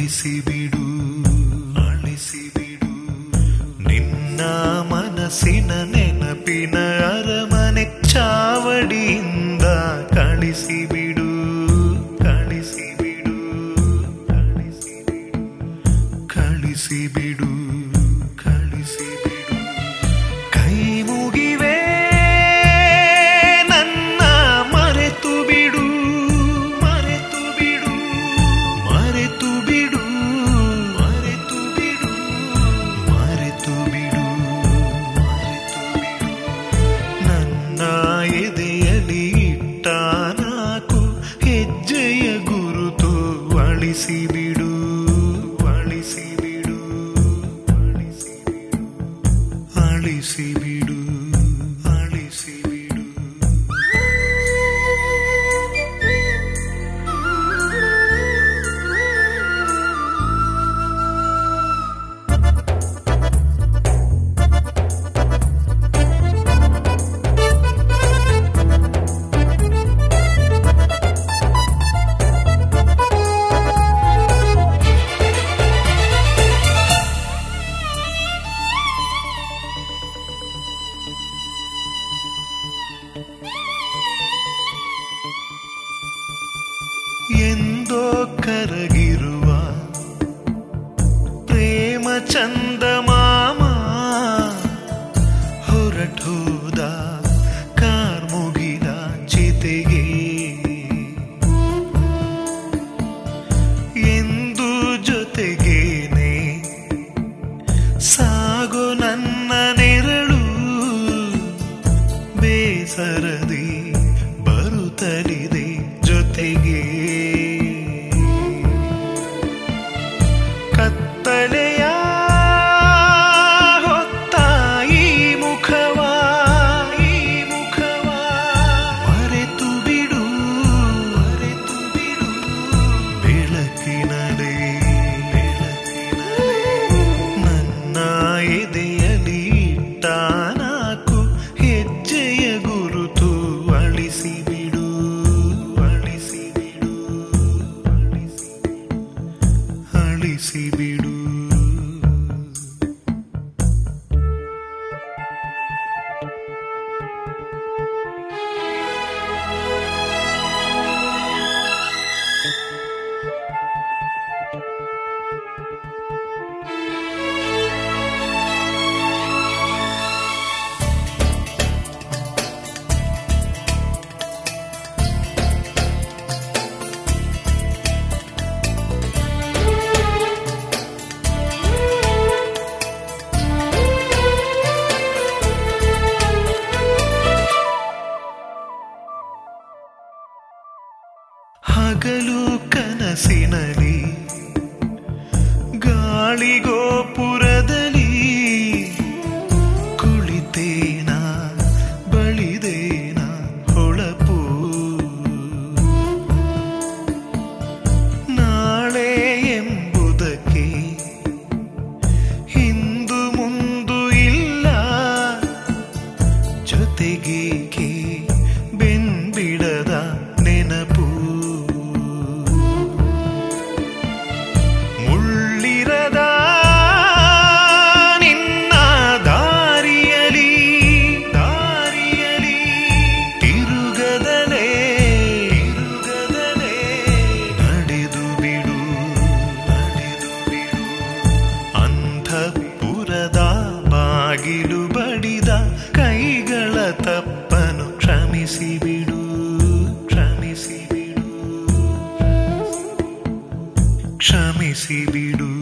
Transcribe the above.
ಅಳಿಸಿಬಿಡು ಅಳಿಸಿಬಿಡು ನಿನ್ನ ಮನಸ್ಸಿನ ನೆನಪಿನ ಅರಮನೆ ಚಾವಡಿಯಿಂದ ಕಳಿಸಿಬಿಡು ಕಳಿಸಿಬಿಡು ಕಳಿಸಿಬಿಡು ಕಳಿಸಿಬಿಡು ಕಳಿಸಿಬಿಡು ಕೈ ಮುಗಿವೆ ನನ್ನ ಮರೆತು ಬಿಡು ಮರೆತು ಬಿಡು ಮರೆತು ಬಿಡು ಮರೆತು ಬಿಡು ಮರೆತು ಬಿಡು ಮರೆತು ಬಿಡು ನನ್ನ ಎದೆಯಲ್ಲಿ ಇಟ್ಟ ನಾಲ್ಕು ಹೆಜ್ಜೆಯ ಗುರುತು ಅಳಿಸಿಬಿಡು ಅಳಿಸಿಬಿಡು ಅಳಿಸಿಬಿಡು ಅಳಿಸಿಬಿಡು ಅಳಿಸಿಬಿಡು ಎಂದೋ ಕರಗಿರುವ ಪ್ರೇಮ ಚಂದಮಾಮ ಹೊರಟೋದ ಕಾರ್ಮುಗಿದ ಚಿತೆಗೆ ಎಂದು ಜೊತೆಗೇನೆ ಸಾಗು ನನ್ನ ನೆರಳು ಬೇಸರದಿ ಬರುತ್ತಲಿದೆ ಜೊತೆಗೆ ಕತ್ತಲೆಯ ಹೊತ್ತ ಈ ಮುಖವ ಈ ಮುಖವ ಮರೆತು ಬಿಡು ಮರೆತು ಬಿಡು ಬೆಳಕಿನಡೆ ಬೆಳಕಿನಡೆ ನನ್ನ ಎದೆಯಲ್ಲಿ ಇಟ್ಟ ನಾಲ್ಕು ಹೆಜ್ಜೆಯ ಗುರುತು ಅಳಿಸಿಬಿಡು ಅಳಿಸಿಬಿಡು ಅಳಿಸಿಬಿಡು ಅಳಿಸಿಬಿಡು ಹಗಲು ಕನಸಿನಲಿ ಗಾಳಿಗೋಪುರದಲ್ಲಿ ಕುಳಿತೇನ ಬಳಿದೇನ ಹೊಳಪು ನಾಳೆ ಎಂಬುದಕ್ಕೆ ಹಿಂದು ಮುಂದು ಇಲ್ಲ ಜೊತೆಗೇಕೆ ಬೆನ್ಬಿಡದ ನೆನಪು ಮುಳ್ಳಿರದ ನಿನ್ನ ದಾರಿಯಲಿ ದಾರಿಯಲಿ ತಿರುಗದಲೇ ತಿರುಗದಲೇ ನಡೆದು ಬಿಡು ನಡೆದು ಬಿಡು ಅಂಧಪುರದ ಬಾಗಿಲು ಬಡಿದ ಕೈಗಳ ತಪ್ಪನು ಕ್ಷಮಿಸಿಬಿಡು ಕ್ಷಮಿಸಿಬಿಡು ಕ್ಷಮಿಸಿಬಿಡು